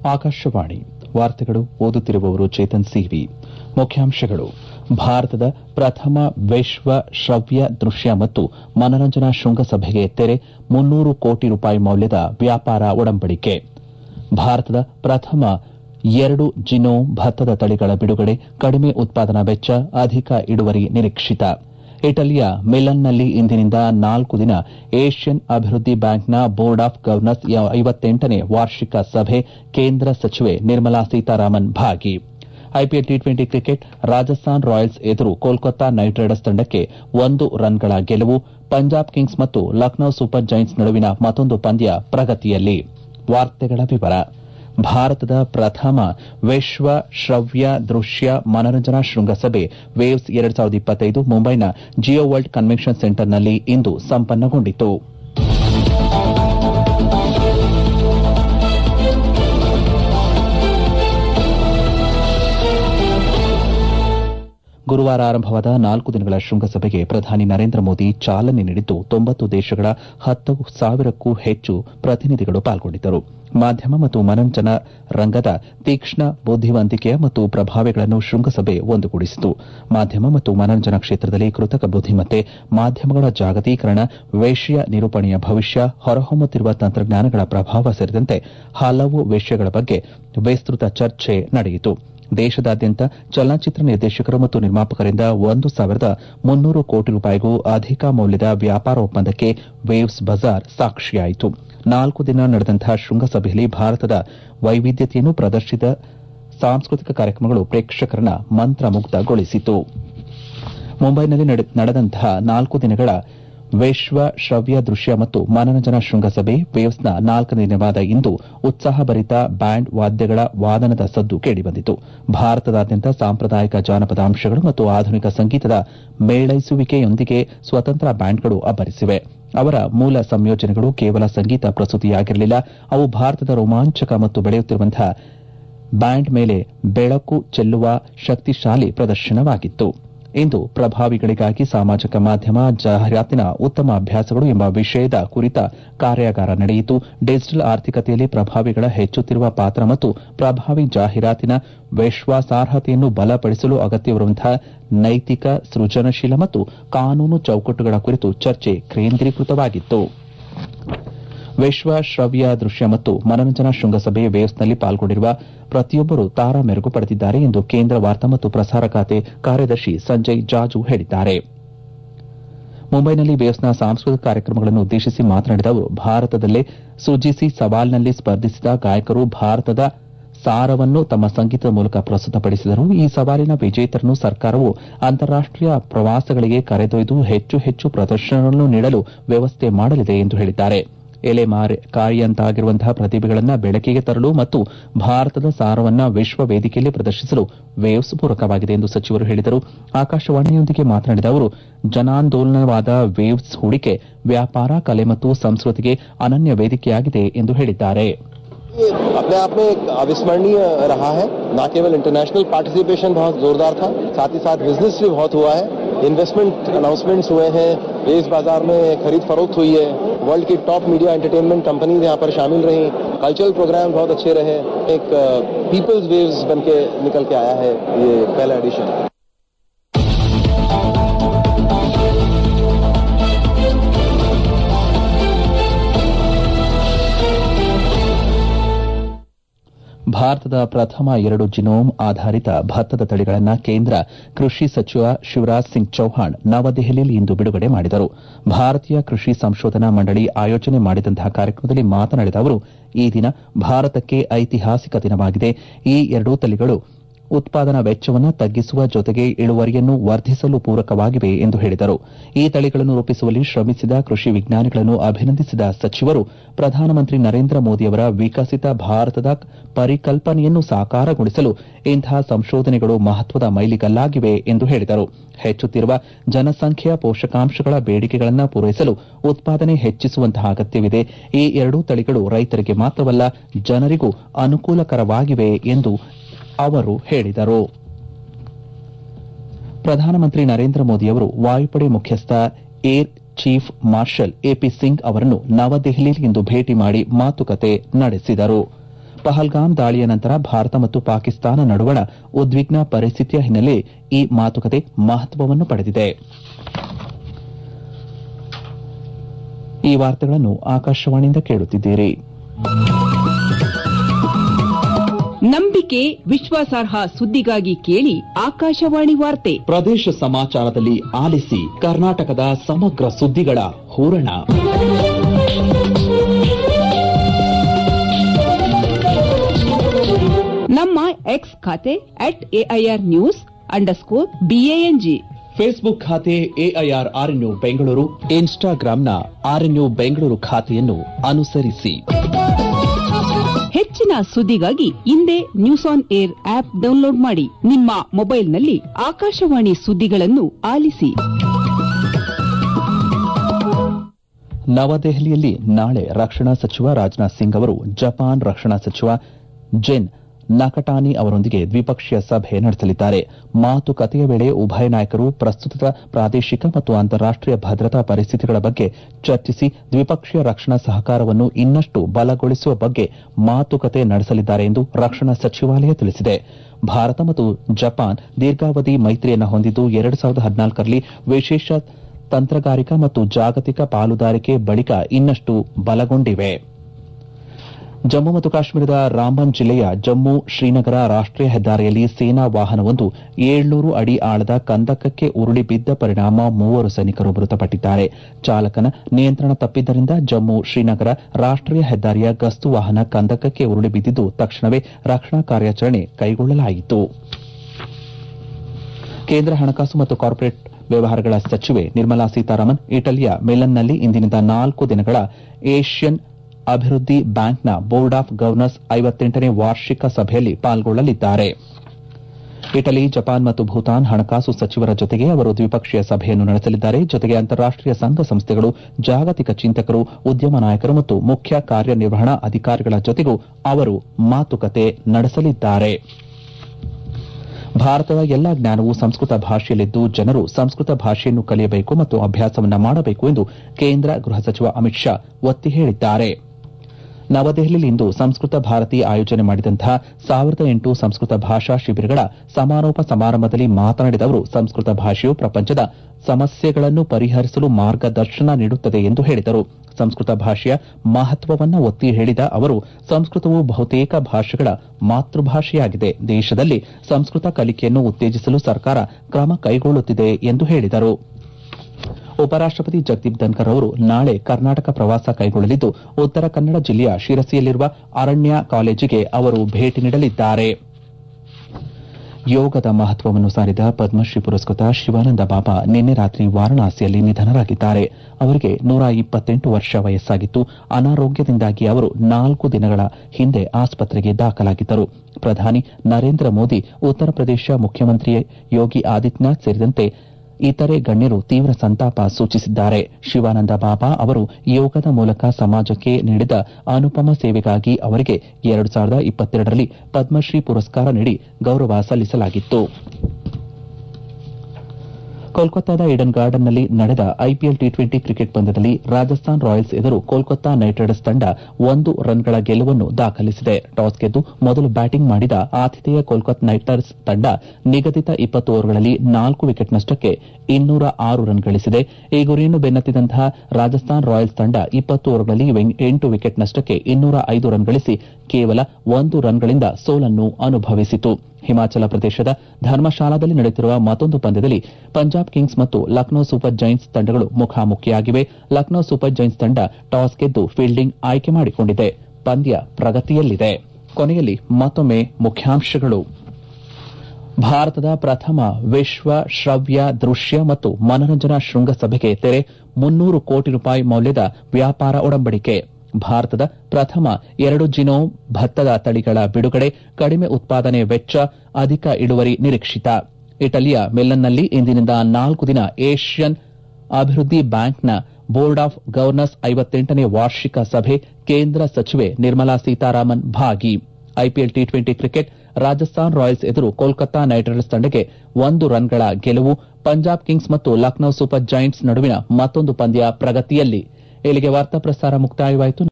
ಆಕಾಶವಾಣಿ ವಾರ್ತೆಗಳು ಓದುತ್ತಿರುವವರು ಚೇತನ್ ಸಿವಿ ಮುಖ್ಯಾಂಶಗಳು ಭಾರತದ ಪ್ರಥಮ ವಿಶ್ವ ಶ್ರವ್ಯ ದೃಶ್ಯ ಮತ್ತು ಮನರಂಜನಾ ಶೃಂಗಸಭೆಗೆ ತೆರೆ ಮುನ್ನೂರು ಕೋಟಿ ರೂಪಾಯಿ ಮೌಲ್ಯದ ವ್ಯಾಪಾರ ಒಡಂಬಡಿಕೆ ಭಾರತದ ಪ್ರಥಮ ಎರಡು ಜಿನೋಮ್ ಭತ್ತದ ತಳಿಗಳ ಬಿಡುಗಡೆ ಕಡಿಮೆ ಉತ್ಪಾದನಾ ವೆಚ್ಚ ಅಧಿಕ ಇಳುವರಿ ನಿರೀಕ್ಷಿತ ಇಟಲಿಯ ಮಿಲನ್ನಲ್ಲಿ ಇಂದಿನಿಂದ ನಾಲ್ಕು ದಿನ ಏಷ್ಯನ್ ಅಭಿವೃದ್ದಿ ಬ್ಯಾಂಕ್ನ ಬೋರ್ಡ್ ಆಫ್ ಗವರ್ನರ್ಸ್ ಐವತ್ತೆಂಟನೇ ವಾರ್ಷಿಕ ಸಭೆ ಕೇಂದ್ರ ಸಚಿವೆ ನಿರ್ಮಲಾ ಸೀತಾರಾಮನ್ ಭಾಗಿ IPL T twenty cricket Rajasthan Royals ಎದುರು ಕೋಲ್ಕತ್ತಾ ನೈಟ್ ರೈಡರ್ಸ್ ತಂಡಕ್ಕೆ ಒಂದು ರನ್ಗಳ ಗೆಲುವು ಪಂಜಾಬ್ ಕಿಂಗ್ಸ್ ಮತ್ತು ಲಕ್ನೋ ಸೂಪರ್ ಜೈಂಟ್ಸ್ ನಡುವಿನ ಮತ್ತೊಂದು ಪಂದ್ಯ ಪ್ರಗತಿಯಲ್ಲಿ ವಾರ್ತೆಗಳ ವಿವರ ಭಾರತದ ಪ್ರಥಮ ವಿಶ್ವ ಶ್ರವ್ಯ ದೃಶ್ಯ ಮನರಂಜನಾ ಶೃಂಗಸಭೆ ವೇವ್ಸ್ ಎರಡು ಸಾವಿರದ ಇಪ್ಪತ್ತೈದು ಮುಂಬೈನ ಜಿಯೋ ವರ್ಲ್ಡ್ ಕನ್ವೆನ್ಷನ್ ಸೆಂಟರ್ನಲ್ಲಿ ಇಂದು ಸಂಪನ್ನಗೊಂಡಿತು ಗುರುವಾರ ಆರಂಭವಾದ ನಾಲ್ಕು ದಿನಗಳ ಶೃಂಗಸಭೆಗೆ ಪ್ರಧಾನಿ ನರೇಂದ್ರ ಮೋದಿ ಚಾಲನೆ ನೀಡಿದ್ದು ತೊಂಬತ್ತು ದೇಶಗಳ ಹತ್ತು ಸಾವಿರಕ್ಕೂ ಹೆಚ್ಚು ಪ್ರತಿನಿಧಿಗಳು ಪಾಲ್ಗೊಂಡಿದ್ದರು ಮಾಧ್ಯಮ ಮತ್ತು ಮನರಂಜನಾ ರಂಗದ ತೀಕ್ಷ್ಣ ಬುದ್ದಿವಂತಿಕೆಯ ಮತ್ತು ಪ್ರಭಾವಗಳನ್ನು ಶೃಂಗಸಭೆ ಒಂದುಗೂಡಿಸಿತು ಮಾಧ್ಯಮ ಮತ್ತು ಮನರಂಜನಾ ಕ್ಷೇತ್ರದಲ್ಲಿ ಕೃತಕ ಬುದ್ದಿಮತ್ತೆ ಮಾಧ್ಯಮಗಳ ಜಾಗತೀಕರಣ ವೇಶ್ಯ ನಿರೂಪಣೆಯ ಭವಿಷ್ಯ ಹೊರಹೊಮ್ಮುತ್ತಿರುವ ತಂತ್ರಜ್ಞಾನಗಳ ಪ್ರಭಾವ ಸೇರಿದಂತೆ ಹಲವು ವಿಷಯಗಳ ಬಗ್ಗೆ ವಿಸ್ತೃತ ಚರ್ಚೆ ನಡೆಯಿತು ದೇಶದಾದ್ಯಂತ ಚಲನಚಿತ್ರ ನಿರ್ದೇಶಕರು ಮತ್ತು ನಿರ್ಮಾಪಕರಿಂದ ಒಂದು ಸಾವಿರದ ಮುನ್ನೂರು ಕೋಟಿ ರೂಪಾಯಿಗೂ ಅಧಿಕ ಮೌಲ್ಯದ ವ್ಯಾಪಾರ ಒಪ್ಪಂದಕ್ಕೆ ವೇವ್ಸ್ ಬಜಾರ್ ಸಾಕ್ಷಿಯಾಯಿತು ನಾಲ್ಕು ದಿನ ನಡೆದಂತಹ ಶೃಂಗಸಭೆಯಲ್ಲಿ ಭಾರತದ ವೈವಿಧ್ಯತೆಯನ್ನು ಪ್ರದರ್ಶಿಸಿದ ಸಾಂಸ್ಕೃತಿಕ ಕಾರ್ಯಕ್ರಮಗಳು ಪ್ರೇಕ್ಷಕರನ್ನ ಮಂತ್ರಮುಗ್ಧಗೊಳಿಸಿತು ಮುಂಬೈನಲ್ಲಿ ನಡೆದಂತಹ ನಾಲ್ಕು ದಿನಗಳ ವಿಶ್ವ ಶ್ರವ್ಯ ದೃಶ್ಯ ಮತ್ತು ಮನರಂಜನಾ ಶೃಂಗಸಭೆ ವೇವ್ಸ್ನ ನಾಲ್ಕನೇ ದಿನವಾದ ಇಂದು ಉತ್ಸಾಹಭರಿತ ಬ್ಯಾಂಡ್ ವಾದ್ಯಗಳ ವಾದನದ ಸದ್ದು ಕೇಳಿಬಂದಿತು ಭಾರತದಾದ್ಯಂತ ಸಾಂಪ್ರದಾಯಿಕ ಜಾನಪದಾಂಶಗಳು ಮತ್ತು ಆಧುನಿಕ ಸಂಗೀತದ ಮೇಳೈಸುವಿಕೆಯೊಂದಿಗೆ ಸ್ವತಂತ್ರ ಬ್ಯಾಂಡ್ಗಳು ಅಬ್ಬರಿಸಿವೆ ಅವರ ಮೂಲ ಸಂಯೋಜನೆಗಳು ಕೇವಲ ಸಂಗೀತ ಪ್ರಸ್ತುತಿಯಾಗಿರಲಿಲ್ಲ ಅವು ಭಾರತದ ರೋಮಾಂಚಕ ಮತ್ತು ಬೆಳೆಯುತ್ತಿರುವಂತಹ ಬ್ಯಾಂಡ್ ಮೇಲೆ ಬೆಳಕು ಚೆಲ್ಲುವ ಶಕ್ತಿಶಾಲಿ ಪ್ರದರ್ಶನವಾಗಿತ್ತು ಇಂದು ಪ್ರಭಾವಿಗಳಿಗಾಗಿ ಸಾಮಾಜಿಕ ಮಾಧ್ಯಮ ಜಾಹೀರಾತಿನ ಉತ್ತಮ ಅಭ್ಯಾಸಗಳು ಎಂಬ ವಿಷಯದ ಕುರಿತ ಕಾರ್ಯಾಗಾರ ನಡೆಯಿತು ಡಿಜಿಟಲ್ ಆರ್ಥಿಕತೆಯಲ್ಲಿ ಪ್ರಭಾವಿಗಳ ಹೆಚ್ಚುತ್ತಿರುವ ಪಾತ್ರ ಮತ್ತು ಪ್ರಭಾವಿ ಜಾಹೀರಾತಿನ ವಿಶ್ವಾಸಾರ್ಹತೆಯನ್ನು ಬಲಪಡಿಸಲು ಅಗತ್ಯವಿರುವಂತಹ ನೈತಿಕ ಸೃಜನಶೀಲ ಮತ್ತು ಕಾನೂನು ಚೌಕಟ್ಟುಗಳ ಕುರಿತು ಚರ್ಚೆ ಕೇಂದ್ರೀಕೃತವಾಗಿತ್ತು ವಿಶ್ವ ಶ್ರವ್ಯ ದೃಶ್ಯ ಮತ್ತು ಮನರಂಜನಾ ಶೃಂಗಸಭೆ ವೇವ್ಸ್ನಲ್ಲಿ ಪಾಲ್ಗೊಂಡಿರುವ ಪ್ರತಿಯೊಬ್ಬರು ತಾರಾ ಮೆರುಗು ಪಡೆದಿದ್ದಾರೆ ಎಂದು ಕೇಂದ್ರ ವಾರ್ತಾ ಮತ್ತು ಪ್ರಸಾರ ಖಾತೆ ಕಾರ್ಯದರ್ಶಿ ಸಂಜಯ್ ಜಾಜು ಹೇಳಿದ್ದಾರೆ ಮುಂಬೈನಲ್ಲಿ ವೇವ್ಸ್ನ ಸಾಂಸ್ಕೃತಿಕ ಕಾರ್ಯಕ್ರಮಗಳನ್ನು ಉದ್ದೇಶಿಸಿ ಮಾತನಾಡಿದ ಅವರು ಭಾರತದಲ್ಲೇ ಸುಜಿಸಿ ಸವಾಲ್ನಲ್ಲಿ ಸ್ಪರ್ಧಿಸಿದ ಗಾಯಕರು ಭಾರತದ ಸಾರವನ್ನು ತಮ್ಮ ಸಂಗೀತದ ಮೂಲಕ ಪ್ರಸ್ತುತಪಡಿಸಿದರು ಈ ಸವಾಲಿನ ವಿಜೇತರನ್ನು ಸರ್ಕಾರವು ಅಂತಾರಾಷ್ಟೀಯ ಪ್ರವಾಸಗಳಿಗೆ ಕರೆದೊಯ್ದು ಹೆಚ್ಚು ಹೆಚ್ಚು ಪ್ರದರ್ಶನಗಳನ್ನು ನೀಡಲು ವ್ಯವಸ್ಥೆ ಮಾಡಲಿದೆ ಎಂದು ಹೇಳಿದ್ದಾರೆ ಎಲೆಕಾಯಿಯಂತಾಗಿರುವಂತಹ ಪ್ರತಿಭೆಗಳನ್ನು ಬೆಳಕಿಗೆ ತರಲು ಮತ್ತು ಭಾರತದ ಸಾರವನ್ನು ವಿಶ್ವ ವೇದಿಕೆಯಲ್ಲಿ ಪ್ರದರ್ಶಿಸಲು ವೇವ್ಸ್ ಪೂರಕವಾಗಿದೆ ಎಂದು ಸಚಿವರು ಹೇಳಿದರು ಆಕಾಶವಾಣಿಯೊಂದಿಗೆ ಮಾತನಾಡಿದ ಅವರು ಜನಾಂದೋಲನವಾದ ವೇವ್ಸ್ ಹೂಡಿಕೆ ವ್ಯಾಪಾರ ಕಲೆ ಮತ್ತು ಸಂಸ್ಕೃತಿಗೆ ಅನನ್ಯ ವೇದಿಕೆಯಾಗಿದೆ ಎಂದು ಹೇಳಿದ್ದಾರೆ ये अपने आप में एक अविस्मरणीय रहा है न केवल इंटरनेशनल पार्टिसिपेशन बहुत जोरदार था साथ ही साथ बिजनेस भी बहुत हुआ है इन्वेस्टमेंट अनाउंसमेंट्स हुए हैं वेज बाजार में खरीद फरोख्त हुई है वर्ल्ड की टॉप मीडिया एंटरटेनमेंट कंपनीज यहाँ पर शामिल रही कल्चरल प्रोग्राम बहुत अच्छे रहे एक पीपल्स वेव्स बन के निकल के आया है ये पहला एडिशन ಭಾರತದ ಪ್ರಥಮ ಎರಡು ಜಿನೋಮ್ ಆಧಾರಿತ ಭತ್ತದ ತಳಿಗಳನ್ನು ಕೇಂದ್ರ ಕೃಷಿ ಸಚಿವ ಶಿವರಾಜ್ ಸಿಂಗ್ ಚೌಹಾಣ್ ನವದೆಹಲಿಯಲ್ಲಿ ಇಂದು ಬಿಡುಗಡೆ ಮಾಡಿದರು ಭಾರತೀಯ ಕೃಷಿ ಸಂಶೋಧನಾ ಮಂಡಳಿ ಆಯೋಜನೆ ಮಾಡಿದಂತಹ ಕಾರ್ಯಕ್ರಮದಲ್ಲಿ ಮಾತನಾಡಿದ ಅವರು ಈ ದಿನ ಭಾರತಕ್ಕೆ ಐತಿಹಾಸಿಕ ದಿನವಾಗಿದೆ ಈ ಎರಡೂ ತಳಿಗಳು ಉತ್ಪಾದನಾ ವೆಚ್ಚವನ್ನು ತಗ್ಗಿಸುವ ಜೊತೆಗೆ ಇಳುವರಿಯನ್ನು ವರ್ಧಿಸಲು ಪೂರಕವಾಗಿವೆ ಎಂದು ಹೇಳಿದರು ಈ ತಳಿಗಳನ್ನು ರೂಪಿಸುವಲ್ಲಿ ಶ್ರಮಿಸಿದ ಕೃಷಿ ವಿಜ್ಞಾನಿಗಳನ್ನು ಅಭಿನಂದಿಸಿದ ಸಚಿವರು ಪ್ರಧಾನಮಂತ್ರಿ ನರೇಂದ್ರ ಮೋದಿಯವರ ವಿಕಸಿತ ಭಾರತದ ಪರಿಕಲ್ಪನೆಯನ್ನು ಸಾಕಾರಗೊಳಿಸಲು ಇಂತಹ ಸಂಶೋಧನೆಗಳು ಮಹತ್ವದ ಮೈಲಿಗಲ್ಲಾಗಿವೆ ಎಂದು ಹೇಳಿದರು ಹೆಚ್ಚುತ್ತಿರುವ ಜನಸಂಖ್ಯೆಯ ಪೋಷಕಾಂಶಗಳ ಬೇಡಿಕೆಗಳನ್ನು ಪೂರೈಸಲು ಉತ್ಪಾದನೆ ಹೆಚ್ಚಿಸುವಂತಹ ಅಗತ್ಯವಿದೆ ಈ ಎರಡೂ ತಳಿಗಳು ರೈತರಿಗೆ ಮಾತ್ರವಲ್ಲ ಜನರಿಗೂ ಅನುಕೂಲಕರವಾಗಿವೆ ಎಂದು ಅವರು ಹೇಳಿದರು ಪ್ರಧಾನಮಂತ್ರಿ ನರೇಂದ್ರ ಮೋದಿಯವರು ವಾಯುಪಡೆ ಮುಖ್ಯಸ್ಥ ಏರ್ ಚೀಫ್ ಮಾರ್ಷಲ್ ಎಪಿ ಸಿಂಗ್ ಅವರನ್ನು ನವದೆಹಲಿಯಲ್ಲಿಂದು ಭೇಟಿ ಮಾಡಿ ಮಾತುಕತೆ ನಡೆಸಿದರು ಪಹಲ್ಗಾಮ್ ದಾಳಿಯ ನಂತರ ಭಾರತ ಮತ್ತು ಪಾಕಿಸ್ತಾನ ನಡುವಣ ಉದ್ವಿಗ್ನ ಪರಿಸ್ಥಿತಿಯ ಹಿನ್ನೆಲೆ ಈ ಮಾತುಕತೆ ಮಹತ್ವವನ್ನು ಪಡೆದಿದೆ ಈ ವಾರ್ತೆಗಳನ್ನು ಆಕಾಶವಾಣಿಯಿಂದ ಕೇಳುತ್ತಿದ್ದೀರಿ ನಂಬಿಕೆ ವಿಶ್ವಾಸಾರ್ಹ ಸುದ್ದಿಗಾಗಿ ಕೇಳಿ ಆಕಾಶವಾಣಿ ವಾರ್ತೆ ಪ್ರದೇಶ ಸಮಾಚಾರದಲ್ಲಿ ಆಲಿಸಿ ಕರ್ನಾಟಕದ ಸಮಗ್ರ ಸುದ್ದಿಗಳ ಹೂರಣ ನಮ್ಮ ಎಕ್ಸ್ ಖಾತೆ at AIR news underscore BANG Facebook ಖಾತೆ ಎಐಆರ್ ಆರ್ಎನ್ಯು ಬೆಂಗಳೂರು ಇನ್ಸ್ಟಾಗ್ರಾಂನ ಆರ್ಎನ್ಯು ಬೆಂಗಳೂರು ಖಾತೆಯನ್ನು ಅನುಸರಿಸಿ ಹೆಚ್ಚಿನ ಸುದ್ದಿಗಾಗಿ ಇಂದೇ news on AIR app download ಮಾಡಿ ನಿಮ್ಮ ಮೊಬೈಲ್ನಲ್ಲಿ ಆಕಾಶವಾಣಿ ಸುದ್ದಿಗಳನ್ನು ಆಲಿಸಿ ನವದೆಹಲಿಯಲ್ಲಿ ನಾಳೆ ರಕ್ಷಣಾ ಸಚಿವ ರಾಜನಾಥ್ ಸಿಂಗ್ ಅವರು ಜಪಾನ್ ರಕ್ಷಣಾ ಸಚಿವ ಜೆನ್ ನಕಟಾನಿ ಅವರೊಂದಿಗೆ ದ್ವಿಪಕ್ಷೀಯ ಸಭೆ ನಡೆಸಲಿದ್ದಾರೆ ಮಾತುಕತೆಯ ವೇಳೆ ಉಭಯ ನಾಯಕರು ಪ್ರಸ್ತುತ ಪ್ರಾದೇಶಿಕ ಮತ್ತು ಅಂತಾರಾಷ್ಟೀಯ ಭದ್ರತಾ ಪರಿಸ್ಥಿತಿಗಳ ಬಗ್ಗೆ ಚರ್ಚಿಸಿ ದ್ವಿಪಕ್ಷೀಯ ರಕ್ಷಣಾ ಸಹಕಾರವನ್ನು ಇನ್ನಷ್ಟು ಬಲಗೊಳಿಸುವ ಬಗ್ಗೆ ಮಾತುಕತೆ ನಡೆಸಲಿದ್ದಾರೆ ಎಂದು ರಕ್ಷಣಾ ಸಚಿವಾಲಯ ತಿಳಿಸಿದೆ ಭಾರತ ಮತ್ತು ಜಪಾನ್ ದೀರ್ಘಾವಧಿ ಮೈತ್ರಿಯನ್ನು ಹೊಂದಿದ್ದು ಎರಡು ಸಾವಿರದ ಹದಿನಾಲ್ಕರಲ್ಲಿ ವಿಶೇಷ ತಂತ್ರಗಾರಿಕಾ ಮತ್ತು ಜಾಗತಿಕ ಪಾಲುದಾರಿಕೆ ಬಳಿಕ ಇನ್ನಷ್ಟು ಬಲಗೊಂಡಿವೆ ಜಮ್ಮು ಮತ್ತು ಕಾಶ್ಮೀರದ ರಾಂಬನ್ ಜಿಲ್ಲೆಯ ಜಮ್ಮು ಶ್ರೀನಗರ ರಾಷ್ಟೀಯ ಹೆದ್ದಾರಿಯಲ್ಲಿ ಸೇನಾ ವಾಹನವೊಂದು ಏಳ್ನೂರು ಅಡಿ ಆಳದ ಕಂದಕಕ್ಕೆ ಉರುಳಿ ಬಿದ್ದ ಪರಿಣಾಮ ಮೂವರು ಸೈನಿಕರು ಮೃತಪಟ್ಟಿದ್ದಾರೆ ಚಾಲಕನ ನಿಯಂತ್ರಣ ತಪ್ಪಿದ್ದರಿಂದ ಜಮ್ಮು ಶ್ರೀನಗರ ರಾಷ್ಟೀಯ ಹೆದ್ದಾರಿಯ ಗಸ್ತು ವಾಹನ ಕಂದಕಕ್ಕೆ ಉರುಳಿ ಬಿದ್ದಿದ್ದು ತಕ್ಷಣವೇ ರಕ್ಷಣಾ ಕಾರ್ಯಾಚರಣೆ ಕೈಗೊಳ್ಳಲಾಯಿತು ಕೇಂದ್ರ ಹಣಕಾಸು ಮತ್ತು ಕಾರ್ಪೊರೇಟ್ ವ್ಯವಹಾರಗಳ ಸಚಿವೆ ನಿರ್ಮಲಾ ಸೀತಾರಾಮನ್ ಇಟಲಿಯ ಮಿಲನ್ನಲ್ಲಿ ಇಂದಿನಿಂದ ನಾಲ್ಕು ದಿನಗಳ ಏಷ್ಯನ್ ಅಭಿವೃದ್ಧಿ ಬ್ಯಾಂಕ್ನ ಬೋರ್ಡ್ ಆಫ್ ಗವರ್ನರ್ಸ್ ಐವತ್ತೆಂಟನೇ ವಾರ್ಷಿಕ ಸಭೆಯಲ್ಲಿ ಪಾಲ್ಗೊಳ್ಳಲಿದ್ದಾರೆ ಇಟಲಿ ಜಪಾನ್ ಮತ್ತು ಭೂತಾನ್ ಹಣಕಾಸು ಸಚಿವರ ಜೊತೆಗೆ ಅವರು ದ್ವಿಪಕ್ಷೀಯ ಸಭೆಯನ್ನು ನಡೆಸಲಿದ್ದಾರೆ ಜೊತೆಗೆ ಅಂತಾರಾಷ್ಟೀಯ ಸಂಘ ಸಂಸ್ಥೆಗಳು ಜಾಗತಿಕ ಚಿಂತಕರು ಉದ್ಯಮ ನಾಯಕರು ಮತ್ತು ಮುಖ್ಯ ಕಾರ್ಯನಿರ್ವಹಣಾ ಅಧಿಕಾರಿಗಳ ಜೊತೆಗೂ ಅವರು ಮಾತುಕತೆ ನಡೆಸಲಿದ್ದಾರೆ ಭಾರತದ ಎಲ್ಲಾ ಜ್ಞಾನವು ಸಂಸ್ಕೃತ ಭಾಷೆಯಲ್ಲಿದ್ದು ಜನರು ಸಂಸ್ಕೃತ ಭಾಷೆಯನ್ನು ಕಲಿಯಬೇಕು ಮತ್ತು ಅಭ್ಯಾಸವನ್ನ ಮಾಡಬೇಕು ಎಂದು ಕೇಂದ್ರ ಗೃಹ ಸಚಿವ ಅಮಿತ್ ಶಾ ಒತ್ತಿ ಹೇಳಿದ್ದಾರೆ ನವದೆಹಲಿಯಲ್ಲಿಂದು ಸಂಸ್ಕೃತ ಭಾರತಿ ಆಯೋಜನೆ ಮಾಡಿದಂತಹ ಸಾವಿರದ ಎಂಟು ಸಂಸ್ಕೃತ ಭಾಷಾ ಶಿಬಿರಗಳ ಸಮಾರೋಪ ಸಮಾರಂಭದಲ್ಲಿ ಮಾತನಾಡಿದ ಅವರು ಸಂಸ್ಕೃತ ಭಾಷೆಯು ಪ್ರಪಂಚದ ಸಮಸ್ಯೆಗಳನ್ನು ಪರಿಹರಿಸಲು ಮಾರ್ಗದರ್ಶನ ನೀಡುತ್ತದೆ ಎಂದು ಹೇಳಿದರು ಸಂಸ್ಕೃತ ಭಾಷೆಯ ಮಹತ್ವವನ್ನು ಒತ್ತಿ ಹೇಳಿದ ಅವರು ಸಂಸ್ಕೃತವು ಬಹುತೇಕ ಭಾಷೆಗಳ ಮಾತೃಭಾಷೆಯಾಗಿದೆ ದೇಶದಲ್ಲಿ ಸಂಸ್ಕೃತ ಕಲಿಕೆಯನ್ನು ಉತ್ತೇಜಿಸಲು ಸರ್ಕಾರ ಕ್ರಮ ಕೈಗೊಳ್ಳುತ್ತಿದೆ ಎಂದು ಹೇಳಿದರು ಉಪರಾಷ್ಟಪತಿ ಜಗದೀಪ್ ಧನ್ಕರ್ ಅವರು ನಾಳೆ ಕರ್ನಾಟಕ ಪ್ರವಾಸ ಕೈಗೊಳ್ಳಲಿದ್ದು ಉತ್ತರ ಕನ್ನಡ ಜಿಲ್ಲೆಯ ಶಿರಸಿಯಲ್ಲಿರುವ ಅರಣ್ಯ ಕಾಲೇಜಿಗೆ ಅವರು ಭೇಟಿ ನೀಡಲಿದ್ದಾರೆ ಯೋಗದ ಮಹತ್ವವನ್ನು ಸಾರಿದ ಪದ್ಮಶ್ರೀ ಪುರಸ್ಕೃತ ಶಿವಾನಂದ ಬಾಬಾ ನಿನ್ನೆ ರಾತ್ರಿ ವಾರಣಾಸಿಯಲ್ಲಿ ನಿಧನರಾಗಿದ್ದಾರೆ ಅವರಿಗೆ ನೂರ ಇಪ್ಪತ್ತೆಂಟು ವರ್ಷ ವಯಸ್ಸಾಗಿತ್ತು ಅನಾರೋಗ್ಯದಿಂದಾಗಿ ಅವರು ನಾಲ್ಕು ದಿನಗಳ ಹಿಂದೆ ಆಸ್ಪತ್ರೆಗೆ ದಾಖಲಾಗಿದ್ದರು ಪ್ರಧಾನಿ ನರೇಂದ್ರ ಮೋದಿ ಉತ್ತರ ಪ್ರದೇಶ ಮುಖ್ಯಮಂತ್ರಿ ಯೋಗಿ ಆದಿತ್ಯನಾಥ್ ಸೇರಿದಂತೆ ಇತರೆ ಗಣ್ಯರು ತೀವ್ರ ಸಂತಾಪ ಸೂಚಿಸಿದ್ದಾರೆ ಶಿವಾನಂದ ಬಾಬಾ ಅವರು ಯೋಗದ ಮೂಲಕ ಸಮಾಜಕ್ಕೆ ನೀಡಿದ ಅನುಪಮ ಸೇವೆಗಾಗಿ ಅವರಿಗೆ ಎರಡು ಸಾವಿರದ ಇಪ್ಪತ್ತೆರಡರಲ್ಲಿ ಪದ್ಮಶ್ರೀ ಪುರಸ್ಕಾರ ನೀಡಿ ಗೌರವ ಸಲ್ಲಿಸಲಾಗಿತ್ತು ಕೋಲ್ಕತ್ತಾದ ಈಡನ್ ಗಾರ್ಡನ್ನಲ್ಲಿ ನಡೆದ ಐಪಿಎಲ್ ಟಿ ಟ್ವೆಂಟಿ ಕ್ರಿಕೆಟ್ ಪಂದ್ಯದಲ್ಲಿ ರಾಜಸ್ಥಾನ್ ರಾಯಲ್ಸ್ ಎದುರು ಕೋಲ್ಕತ್ತಾ ನೈಟ್ ರೈಡರ್ಸ್ ತಂಡ ಒಂದು ರನ್ಗಳ ಗೆಲುವನ್ನು ದಾಖಲಿಸಿದೆ ಟಾಸ್ ಗೆದ್ದು ಮೊದಲು ಬ್ಯಾಟಿಂಗ್ ಮಾಡಿದ ಆತಿಥೇಯ ಕೋಲ್ಕತ್ತಾ ನೈಟ್ ರೈಡರ್ಸ್ ತಂಡ ನಿಗದಿತ ಇಪ್ಪತ್ತು ಓವರ್ಗಳಲ್ಲಿ ನಾಲ್ಕು ವಿಕೆಟ್ ನಷ್ಟಕ್ಕೆ ಇನ್ನೂರ ಆರು ರನ್ ಗಳಿಸಿದೆ ಈ ಗುರಿಯನ್ನು ಬೆನ್ನತ್ತಿದಂತಹ ರಾಜಸ್ಥಾನ್ ರಾಯಲ್ಸ್ ತಂಡ ಇಪ್ಪತ್ತು ಓವರ್ಗಳಲ್ಲಿ ಎಂಟು ವಿಕೆಟ್ ನಷ್ಟಕ್ಕೆ ಇನ್ನೂರ ಐದು ರನ್ ಗಳಿಸಿ ಕೇವಲ ಒಂದು ರನ್ಗಳಿಂದ ಸೋಲನ್ನು ಅನುಭವಿಸಿತು ಹಿಮಾಚಲ ಪ್ರದೇಶದ ಧರ್ಮಶಾಲಾದಲ್ಲಿ ನಡೆಯುತ್ತಿರುವ ಮತ್ತೊಂದು ಪಂದ್ಯದಲ್ಲಿ ಪಂಜಾಬ್ ಕಿಂಗ್ಸ್ ಮತ್ತು ಲಕ್ನೋ ಸೂಪರ್ ಜೈಂಟ್ಸ್ ತಂಡಗಳು ಮುಖಾಮುಖಿಯಾಗಿವೆ ಲಕ್ನೋ ಸೂಪರ್ ಜೈಂಟ್ಸ್ ತಂಡ ಟಾಸ್ ಗೆದ್ದು ಫೀಲ್ಡಿಂಗ್ ಆಯ್ಕೆ ಮಾಡಿಕೊಂಡಿದೆ ಪಂದ್ಯ ಪ್ರಗತಿಯಲ್ಲಿದೆ ಕೊನೆಯಲ್ಲಿ ಮತ್ತೊಮ್ಮೆ ಮುಖ್ಯಾಂಶಗಳು ಭಾರತದ ಪ್ರಥಮ ವಿಶ್ವ ಶ್ರವ್ಯ ದೃಶ್ಯ ಮತ್ತು ಮನರಂಜನಾ ಶೃಂಗಸಭೆಗೆ ತೆರೆ ಮುನ್ನೂರು ಕೋಟಿ ರೂಪಾಯಿ ಮೌಲ್ಯದ ವ್ಯಾಪಾರ ಒಡಂಬಡಿಕೆ ಭಾರತದ ಪ್ರಥಮ ಎರಡು ಜಿನೋಮ್ ಭತ್ತದ ತಳಿಗಳ ಬಿಡುಗಡೆ ಕಡಿಮೆ ಉತ್ಪಾದನೆ ವೆಚ್ಚ ಅಧಿಕ ಇಳುವರಿ ನಿರೀಕ್ಷಿತ ಇಟಲಿಯ ಮಿಲನ್ನಲ್ಲಿ ಇಂದಿನಿಂದ ನಾಲ್ಕು ದಿನ ಏಷ್ಯನ್ ಅಭಿವೃದ್ಧಿ ಬ್ಯಾಂಕ್ನ ಬೋರ್ಡ್ ಆಫ್ ಗವರ್ನರ್ಸ್ ಐವತ್ತೆಂಟನೇ ವಾರ್ಷಿಕ ಸಭೆ ಕೇಂದ್ರ ಸಚಿವೆ ನಿರ್ಮಲಾ ಸೀತಾರಾಮನ್ ಭಾಗಿ IPL T twenty cricket Rajasthan Royals ಎದುರು ಕೋಲ್ಕತ್ತಾ ನೈಟ್ ರೈಡರ್ಸ್ ತಂಡಕ್ಕೆ ಒಂದು ರನ್ಗಳ ಗೆಲುವು ಪಂಜಾಬ್ ಕಿಂಗ್ಸ್ ಮತ್ತು ಲಕ್ನೋ ಸೂಪರ್ ಜೈಂಟ್ಸ್ ನಡುವಿನ ಮತ್ತೊಂದು ಪಂದ್ಯ ಪ್ರಗತಿಯಲ್ಲಿ ಇಲ್ಲಿಗೆ ವಾರ್ತಾ ಪ್ರಸಾರ ಮುಕ್ತಾಯವಾಯಿತು